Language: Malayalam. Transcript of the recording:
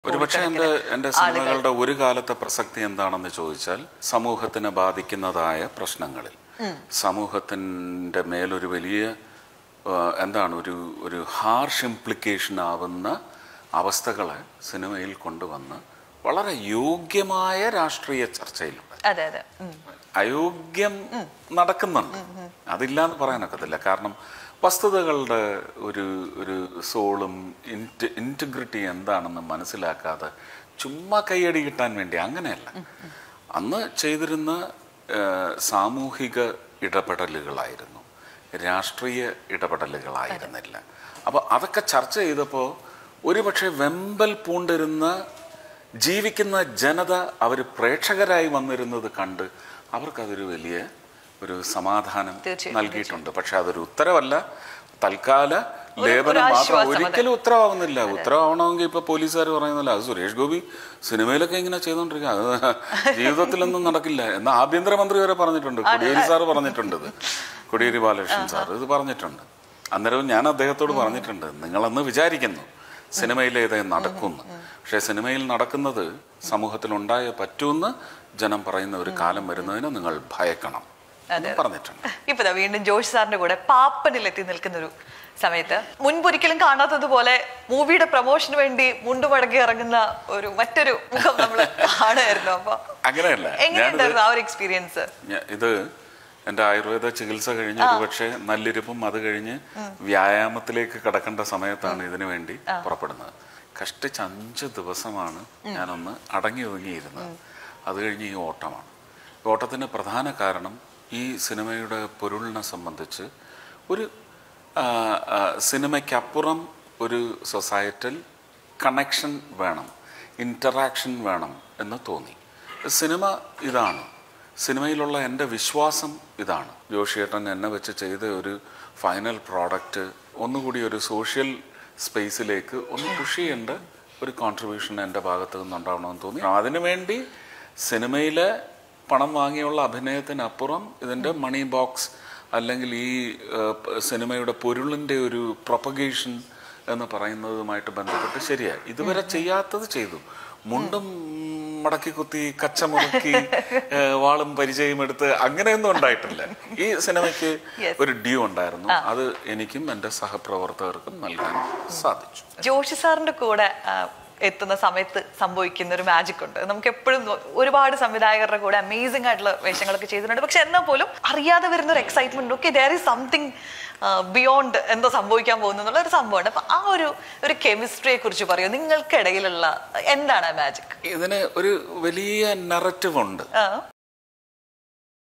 ഒരുപക്ഷെ എൻ്റെ എൻ്റെ സിനിമകളുടെ ഒരു കാലത്തെ പ്രസക്തി എന്താണെന്ന് ചോദിച്ചാൽ സമൂഹത്തിനെ ബാധിക്കുന്നതായ പ്രശ്നങ്ങളിൽ സമൂഹത്തിൻ്റെ മേലൊരു വലിയ ആ, എന്താണ് ഒരു ഒരു ഹാർഷ് ഇംപ്ലിക്കേഷൻ ആവുന്ന അവസ്ഥകളെ സിനിമയിൽ കൊണ്ടുവന്ന് വളരെ യോഗ്യമായ രാഷ്ട്രീയ ചർച്ചയിലൂടെ അതെ അതെ ഉം. അയോഗ്യം നടക്കുന്നുണ്ട് അതില്ലാന്ന് പറയാനൊക്കത്തില്ല കാരണം വസ്തുതകളുടെ ഒരു ഒരു സോളും ഇൻറ്റ് ഇൻറ്റിഗ്രിറ്റി എന്താണെന്ന് മനസ്സിലാക്കാതെ ചുമ്മാ കൈയടി കിട്ടാൻ വേണ്ടി അങ്ങനെയല്ല അന്ന് ചെയ്തിരുന്ന ആ, സാമൂഹിക ഇടപെടലുകളായിരുന്നു രാഷ്ട്രീയ ഇടപെടലുകളായിരുന്നില്ല അപ്പോൾ അതൊക്കെ ചർച്ച ചെയ്തപ്പോൾ ഒരുപക്ഷെ വെമ്പൽ പൂണ്ടിരുന്ന ജീവിക്കുന്ന ജനത അവർ പ്രേക്ഷകരായി വന്നിരുന്നത് കണ്ട് അവർക്കതൊരു വലിയ ഒരു സമാധാനം തീർച്ചയായും, നൽകിയിട്ടുണ്ട് പക്ഷെ അതൊരു ഉത്തരവല്ല തൽക്കാല ഒരു ലേപനം മാത്രം ആശ്വാസം, അതെ. ഒരിക്കലും ഉത്തരവാകുന്നില്ല ഉത്തരവാവണമെങ്കിൽ ഇപ്പൊ പോലീസുകാർ പറയുന്നില്ല അത് സുരേഷ് ഗോപി സിനിമയിലൊക്കെ ഇങ്ങനെ ചെയ്തോണ്ടിരിക്കുക അത് ജീവിതത്തിലൊന്നും നടക്കില്ല എന്ന് ആഭ്യന്തരമന്ത്രി വരെ പറഞ്ഞിട്ടുണ്ട് കൊടിയേരി സാർ പറഞ്ഞിട്ടുണ്ട് ഇത്. കൊടിയേരി ബാലകൃഷ്ണൻ സാർ ഇത് പറഞ്ഞിട്ടുണ്ട് അന്നേരവും ഞാൻ അദ്ദേഹത്തോട് പറഞ്ഞിട്ടുണ്ട് നിങ്ങളന്ന് വിചാരിക്കുന്നു സിനിമയിലെ ഇതേ നടക്കുന്നു പക്ഷെ സിനിമയിൽ നടക്കുന്നത് സമൂഹത്തിൽ ഉണ്ടായ പറ്റുമെന്ന് ജനം പറയുന്ന ഒരു കാലം വരുന്നതിന് നിങ്ങൾ ഭയക്കണം എന്ന് പറഞ്ഞിട്ടുണ്ട് ഇപ്പൊ ദാ വീണ്ടും ജോഷ് സാറിന്റെ കൂടെ പാപ്പനിൽ എത്തി നിൽക്കുന്ന ഒരു സമയത്ത് മുൻപൊരിക്കലും കാണാത്തതുപോലെ മൂവിയുടെ പ്രൊമോഷന് വേണ്ടി മുണ്ടുമടക്കി ഇറങ്ങുന്ന ഒരു മറ്റൊരു മുഖം നമ്മൾ കാണുമായിരുന്നു അപ്പൊ അങ്ങനെയല്ല ഞാനിത് എങ്ങനെയുണ്ടായിരുന്നു ആ ഒരു എക്സ്പീരിയൻസ് ഞ- ഇത് എൻ്റെ ആയുർവേദ ചികിത്സ കഴിഞ്ഞ് ഒരുപക്ഷെ നല്ലിരിപ്പും അത് കഴിഞ്ഞ് വ്യായാമത്തിലേക്ക് കടക്കേണ്ട സമയത്താണ് ഇതിനു വേണ്ടി പുറപ്പെടുന്നത് കഷ്ടിച്ച് അഞ്ച് ദിവസമാണ് ഞാനൊന്ന് അടങ്ങി ഒതുങ്ങിയിരുന്നത് അത് കഴിഞ്ഞ് ഈ ഓട്ടമാണ് ഈ ഓട്ടത്തിന് പ്രധാന കാരണം ഈ സിനിമയുടെ പൊരുളിനെ സംബന്ധിച്ച് ഒരു ആ, ആ, സിനിമയ്ക്കപ്പുറം ഒരു സൊസൈറ്റൽ കണക്ഷൻ വേണം ഇൻറ്ററാക്ഷൻ വേണം എന്ന് തോന്നി സിനിമ ഇതാണ് സിനിമയിലുള്ള എൻ്റെ വിശ്വാസം ഇതാണ് ജോഷിയേട്ടൻ എന്നെ വെച്ച് ചെയ്ത ഒരു ഫൈനൽ പ്രോഡക്റ്റ് ഒന്നുകൂടി ഒരു സോഷ്യൽ സ്പേസിലേക്ക് ഒന്ന് പുഷ് ചെയ്യേണ്ട ഒരു കോൺട്രിബ്യൂഷൻ എൻ്റെ ഭാഗത്ത് നിന്നുണ്ടാവണമെന്ന് തോന്നി അതിനുവേണ്ടി സിനിമയിലെ പണം വാങ്ങിയുള്ള അഭിനയത്തിനപ്പുറം ഇതിൻ്റെ മണി ബോക്സ് അല്ലെങ്കിൽ ഈ ഏഹ്, പ- സിനിമയുടെ പൊരുളിൻ്റെ ഒരു പ്രൊപ്പഗേഷൻ എന്ന് പറയുന്നതുമായിട്ട് ബന്ധപ്പെട്ട് ശരിയായി ഇതുവരെ ചെയ്യാത്തത് ചെയ്തു മുണ്ടും മടക്കി കുത്തി കച്ചമുറുക്കി ഏഹ്, വാളും പരിചയം എടുത്ത് അങ്ങനെയൊന്നും ഉണ്ടായിട്ടില്ല ഈ സിനിമയ്ക്ക് Yes. ഒരു ഡ്യൂ ഉണ്ടായിരുന്നു അത് എനിക്കും എൻ്റെ സഹപ്രവർത്തകർക്കും നൽകാൻ സാധിച്ചു ജോഷി സാറിന്റെ കൂടെ ആ, എത്തുന്ന സമയത്ത് സംഭവിക്കുന്ന ഒരു മാജിക് ഉണ്ട് നമുക്ക് എപ്പോഴും ഒരുപാട് സംവിധായകരുടെ കൂടെ അമേസിംഗ് ആയിട്ടുള്ള വേഷങ്ങളൊക്കെ ചെയ്തിട്ടുണ്ട് പക്ഷെ എന്നാൽ പോലും അറിയാതെ വരുന്ന ഒരു excitement okay there is something beyond എന്തോ സംഭവിക്കാൻ പോകുന്നു എന്നുള്ള ഒരു സംഭവമുണ്ട് അപ്പൊ ആ ഒരു ഒരു കെമിസ്ട്രിയെ കുറിച്ച് പറയൂ നിങ്ങൾക്കിടയിലുള്ള എന്താണ് ആ മാജിക് ഇതിന് ഒരു വലിയ നററ്റീവ് ഉണ്ട് ആ